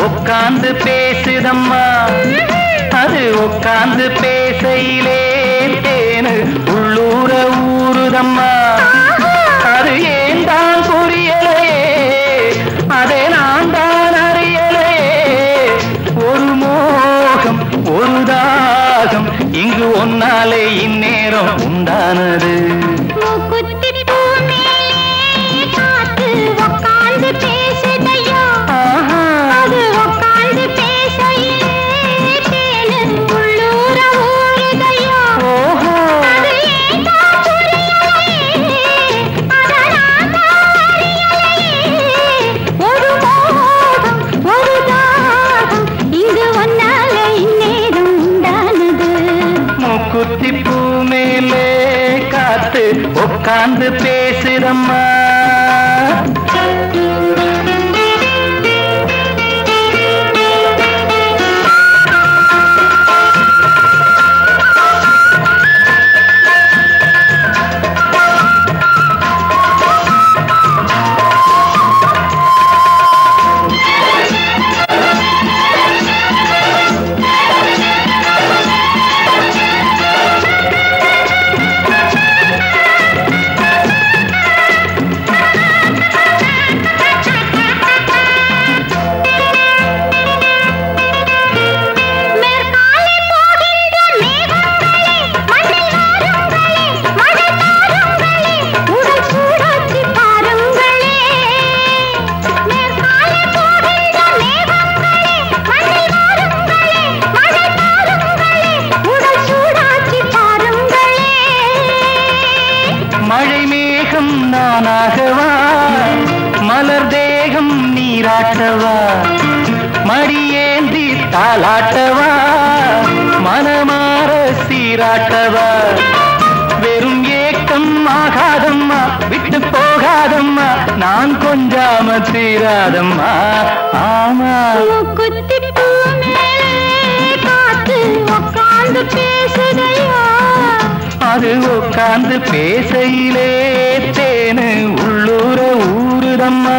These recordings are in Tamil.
உட்கார்ந்து பேசுதம்மா அது உட்கார்ந்து பேசையிலே தேனு உள்ளூர ஊறுதம்மா அது ஏன் தான் புரியலையே அதை நான் தான் அறியலையே ஒரு மோகம் ஒரு தாகம் இங்கு ஒன்னாலே இந்நேரம் உண்டானது மூக்குத்தி பூ மேலே காத்து உக்காந்து பேசுதையா ஆஹா. அது உக்காந்து பேசையிலே தேனு உள்ளூர ஊறுதையா ஓஹோ அது ஏன் தான் புரியலையே அதை நான் தான் அறியலையே ஒரு மோகம் ஒரு தாகம் இங்கு ஒன்னால இந்நேரம் உண்டானது மூக்குத்தி பூ மேலே காத்து உட்கார்ந்து பேசுதம்மா மேற்காலே போகின்ற மேகங்களே மண்ணில் வாருங்களே மழை தாருங்களே உடல் சூடாக்கி பாருங்களே மேற்காலே போகின்ற மேகங்களே மண்ணில் வாருங்களே மழை தாருங்களே உடல் சூடாக்கி பாருங்களே மழை மேகம் நானாகவா மலர் தேகம் நீராட்டவா மடியேந்தி தாளாட்டவா மனமாற சீராட்டவா வெறும் ஏக்கம் ஆகாதம்மா விட்டு போகாதம்மா நான் கொஞ்சாம தீராதம்மா ஆமா மூக்குத்தி பூ மேலே காத்து உக்காந்து பேசுதையா அது உட்கார்ந்து பேசையிலே தேனு உள்ளூர ஊறுதம்மா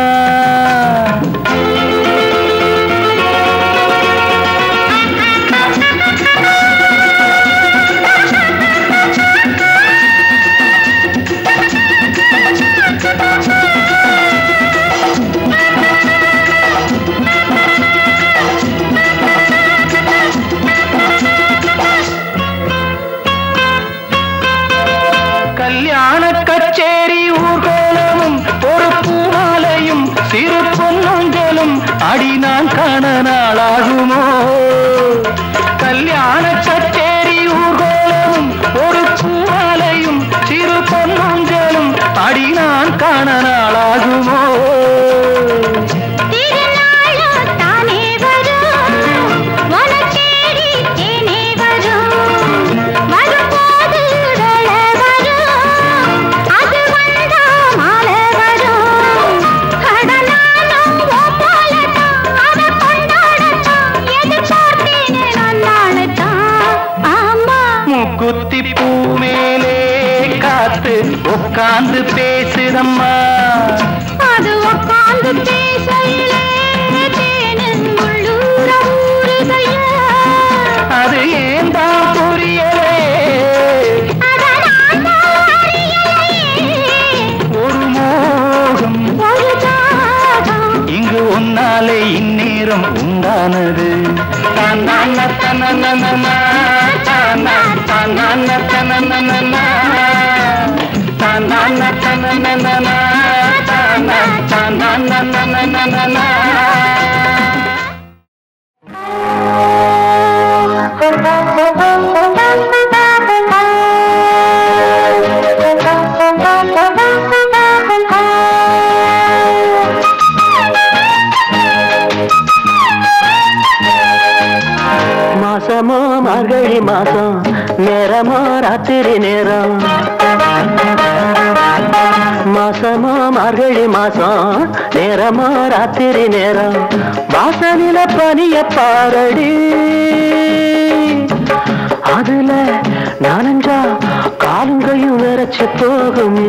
கல்யாண கச்சேரி ஊர்கோலமும் ஒரு பூமாலையும் சிறு பொன்னஞ்சலும் அடி நான் காண நாளாகுமோ கல்யாண கச்சேரி ஊர்கோலமும் ஒரு பூமாலையும் சிறு பொன்னஞ்சலும் அடி நான் காண நாளாகுமோ திருநாளோ தானே வரும் வனச்சேரி தேனே வரும் வரும்போது வேள வரும் அது வந்தா மாலை வரும் கடனாலும் ஓ போலத்தான் அதை கொண்டாடத்தான் எதிர்பார்த்தேனே நான் நாளைத்தான் ஆமா முக்குத்தி பூ மேலே காத்து உட்கார்ந்து பேசுதம்மா அது உக்காந்து பேசையிலே தேனு உள்ளூர ஊறுதையா அது ஏன் தான் புரியலே ஒரு மோகம் இங்கு உன்னாலே இந்நேரம் உண்டானது தன்னான தனனனனா, தானா, தன்னான தனனனனா, தன்னான தனனனனா, தானா, தன்னானனனனனா. மாசமோ மார்கழி மாசம் நேரமோ ராத்திரி நேரம் மாசமோ மார்கழி மாசம் நேரமோ ராத்திரி நேரம் வாசலில பனிய பாரடி அதுல நானஞ்சா காலுங்கையும் விரைச்சு போகுமே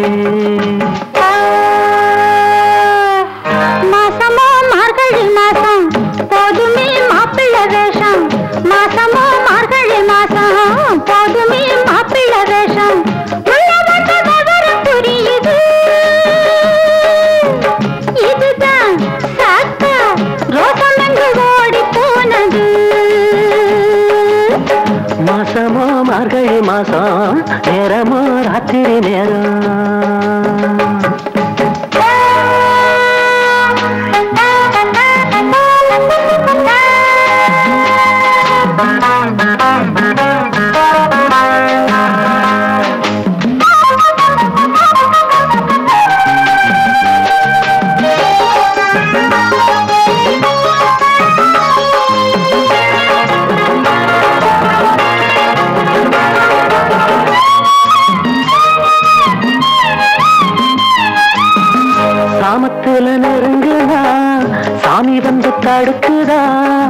மாசமோ மார்கழி மாசம் நேரம் சாமத்துல நெருங்குதா சாமி வந்து தடுக்குதா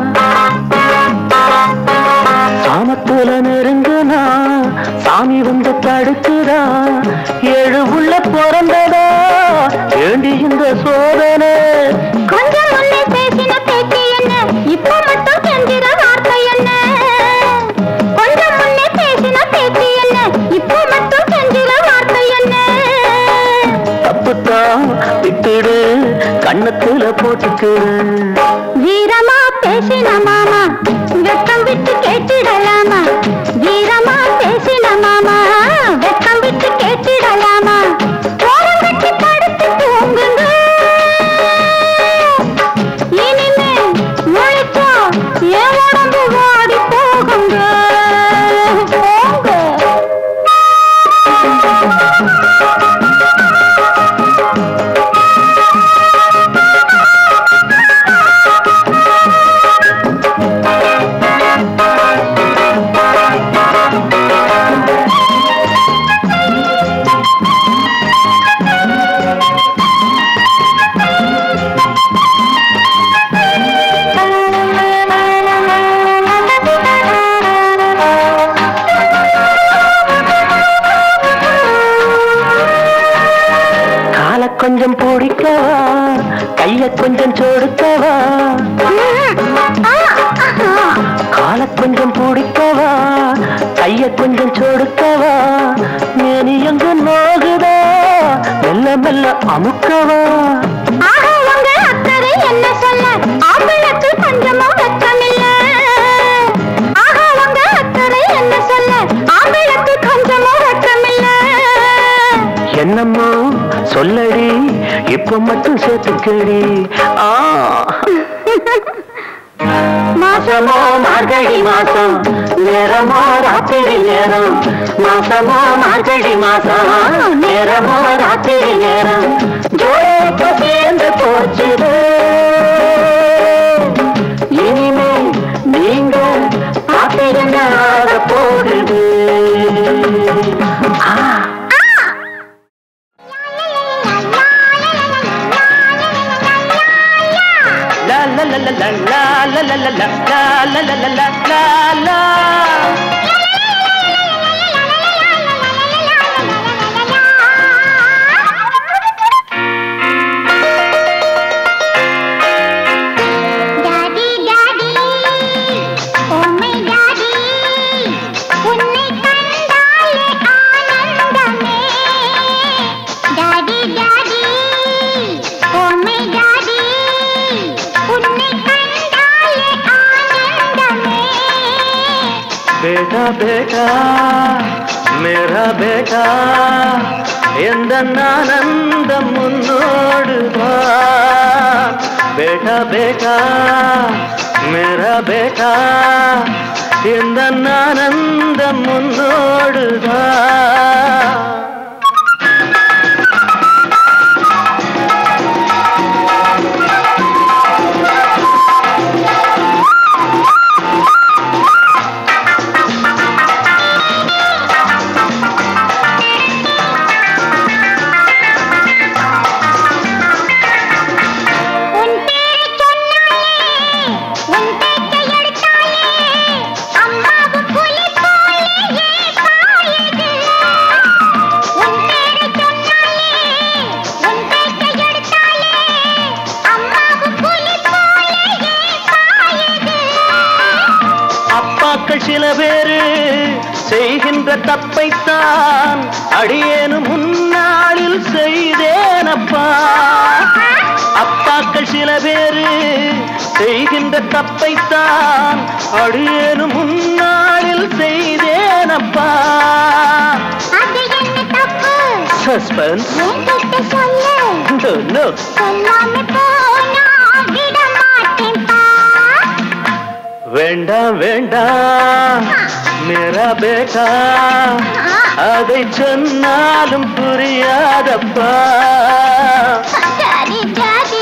சாமத்துல நெருங்குனா சாமி வந்து தடுக்குதா ஏழு உள்ள பிறந்ததா ஏண்டி இந்த சோதனை கொஞ்சம் முன்னே பேசின பேச்சு என்ன இப்ப மட்டும் கெஞ்சிற வார்த்தை என்ன கொஞ்சம் முன்னே பேசின பேச்சு என்ன இப்ப மட்டும் கெஞ்சிற வார்த்தை என்ன தப்புத்தான் விட்டுடு கண்ணத்துல போட்டுக்குடு வீரமா பேசின மாமா வெக்கம் விட்டு கேட்டிடலாமா வீரமா பேசின மாமா வெக்கம் விட்டு கேட்டிடலாமா ஓரம் கட்டி படுத்து தூங்குங்க இனிமே முழிச்சா என் உடம்பு வாடி போகுங்க போங்க கால கொஞ்சம் பிடிக்கவா கைய கொஞ்சம் சொடுக்கவா கால கொஞ்சம் பிடிக்கவா கைய கொஞ்சம் சொடுக்கவா மேனி எங்க நோகுதா மெல்ல மெல்ல அமுக்கவா ஆஹா, உங்க அக்கறை என்ன சொல்ல ஆம்பளுக்கு கொஞ்சமும் வெட்கமில்ல ஆஹா, உங்க அக்கறை என்ன சொல்ல ஆம்பளுக்கு கொஞ்சமும் வெட்கமில்ல என்னம்மோ சொல்லடி இப்ப மட்டும் சேர்த்துக்கடி ஆ மாசமோ மார்கழி மாசம் நேரமோ ராத்திரி நேரம் மாசமோ மார்கழி மாசம் நேரமோ ராத்திரி நேரம் ஜோடிக்கு சேர்ந்து போச்சுது இனிமே நீங்க காத்திருந்த ஆக போகுது ஆ La la la la la la la la la la la la la la la la la daddy daddy oh my daddy உன்னை கண்டாலே ஆனந்தமே daddy daddy oh my daddy உன்னை கண்டாலே ஆனந்தமே बेटा बेटा मेरा बेटा எந்த ஆனந்தம் முன்னோடுவா பேட்டா பேட்டா மேரா பேட்டா எந்த ஆனந்தம் முன்னோடுவா உன் பேரை சொன்னாலே உன் பேச்சை எடுத்தாலே அம்மாவு புலி போலே பாயுது உன் பேரை சொன்னாலே உன் பேச்சை எடுத்தாலே அம்மாவு புலி போலே பாயுது அப்பாக்கள் சில பேரு செய்கின்ற தப்பைத்தான் அடியேனு முன்னாளில் செய்தேனப்பா அப்பாக்கள் சில பேரு செய்கின்ற தப்பைத்தான் அடியேனு முன்னாளில் செய்தேனப்பா அது என்ன தப்பு சஸ்பென்ஸ் என்கிட்ட சொல்லு நோ சொல்லாம போனா விட மாட்டேன் பா வேண்டாம் வேண்டாம் மேரா பேட்டா அதை சொன்னாலும் புரியாதப்பா டாடி டாடி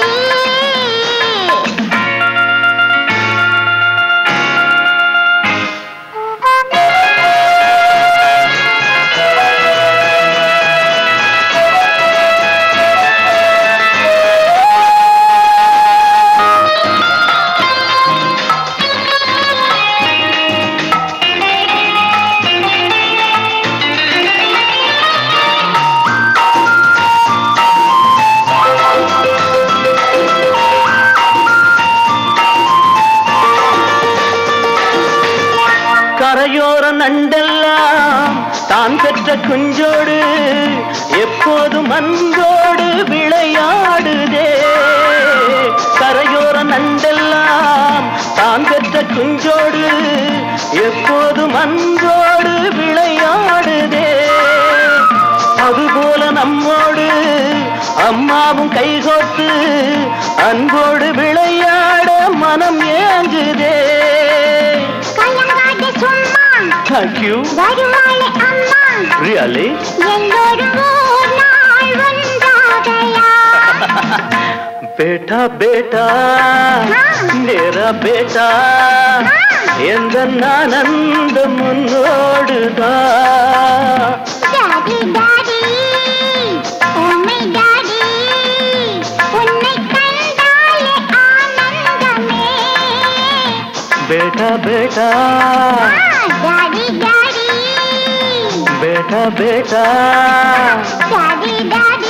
கரையோர நண்டெல்லாம் தான் பெற்ற குஞ்சோடு எப்போதும் அன்போடு விளையாடுதே கரையோர நண்டெல்லாம் தான் பெற்ற குஞ்சோடு எப்போதும் அன்போடு விளையாடுதே அதுபோல நம்மோடு அம்மாவும் கைகோத்து அன்போடு விளையாட மனம் ஏங்குதே கலங்காத சும்மா Thank you. வருவாளே அம்மா Really? எல்லோரும் ஓர் நாள் வந்தாகையா பேட்டா பேட்டா நேரா பேட்டா எந்த ஆனந்த முன்னோடுதான் டாடி டாடி ஓமை டாடி உன்னை கண்டாலே ஆனந்தமே பேட்டா பேட்டா டாடி டாடி பேட்டா பேட்டா டாடி டாடி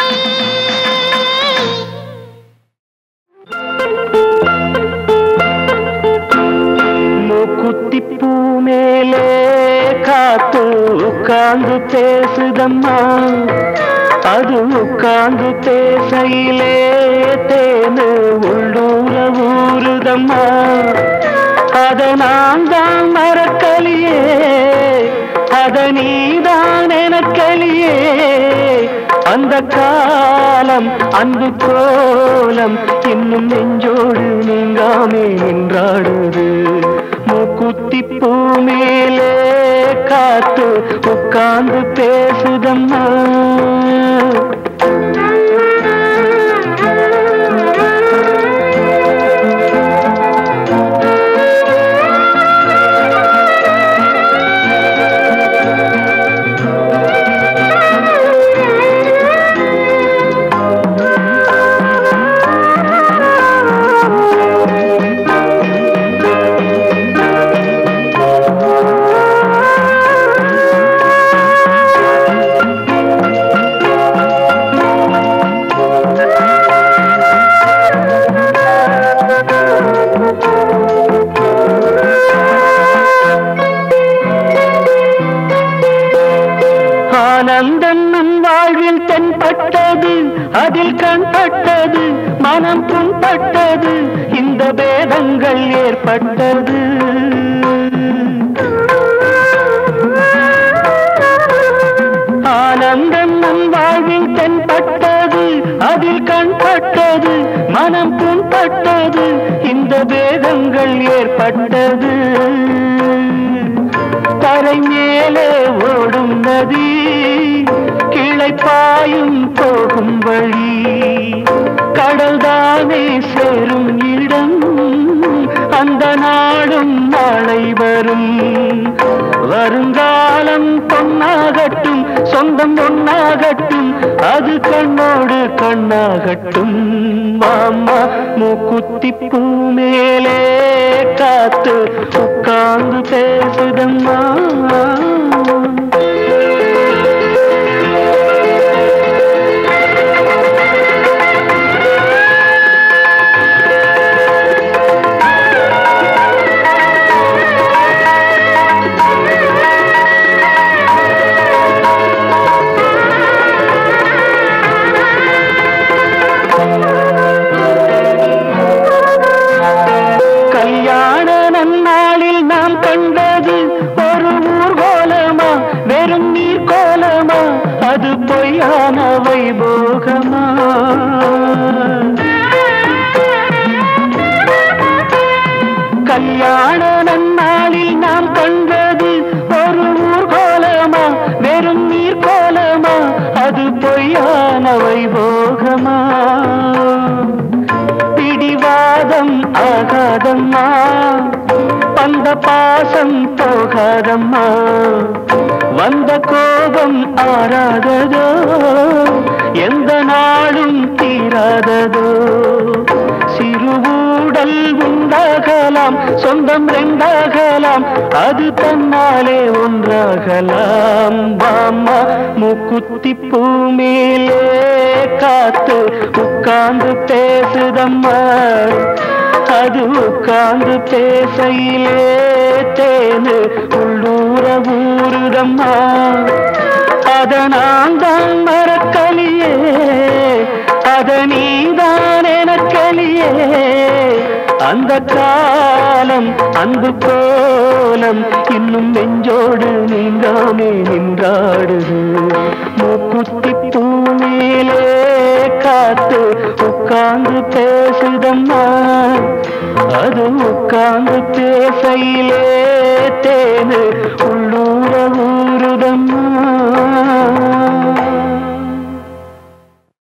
மூக்குத்தி பூ மேலே காத்து உட்கார்ந்து பேசுதம்மா அது உட்கார்ந்து பேசையிலே தேனு உள்ளூர ஊறுதம்மா அத நான் தான் மறக்கலியே அத நீதான் எனக்கலியே அந்த காலம் அன்பு கோலம் இன்னும் நெஞ்சோடு நீங்காமே நின்றாடுது மூக்குத்தி பூ மேலே காத்து உட்கார்ந்து பேசுதம்மா ஆனந்தம் நம் வாழ்வில் தென்பட்டது அதில் கண்பட்டது மனம் புண்பட்டது இந்த பேதங்கள் ஏற்பட்டது ஆனந்தம் நம் வாழ்வில் தென்பட்டது அதில் கண்பட்டது மனம் புண்பட்டது இந்த பேதங்கள் ஏற்பட்டது தரை மேலே ஓடும் நதி கிளை பாயும் போகும் வழி கடல்தானே சேரும் இடம் அந்த நாடும் நாளை வரும் வருங்காலம் பொன்னாகட்டும் சொந்தம் ஒன்னாகட்டும் அது கண்ணோடு கண்ணாகட்டும் மாமா மூக்குத்தி பூ மேலே காத்து உட்கார்ந்து பேசுதம்மா கல்யாண நன்னாளில் நாம் கண்டது ஒரு ஊர்கோல கல்யாண நன்னாளில் நாம் கண்டது ஒரு ஊர்கோலமா வெறும் நீர் கோலமா அது பொய்யான வைபோகமா பிடிவாதம் ஆகாதம்மா வந்த பாசம் போகாதம்மா வந்த கோபம் ஆறாததோ எந்த நாளும் தீராததோ சிறுவூடல் உண்டாகலாம் சொந்தம் ரெண்டாகலாம் அது தன்னாலே ஒன்றாகலாம் பாம்மா மூக்குத்தி பூ மேலே காத்து உட்கார்ந்து பேசுதம்மா அது உட்கார்ந்து பேசையிலே தேனு உள்ளூர ஊருதம்மா அத நான் தான் மறக்கலியே அத நீதான் எனக்கலியே அந்த காலம் அன்பு கோலம் இன்னும் நெஞ்சோடு நீங்காமே நின்றாடுது மூக்குத்தி தூணிலே காத்து உட்கார்ந்து பேசுதம்மா அது உட்கார்ந்து பேசையிலே தேனு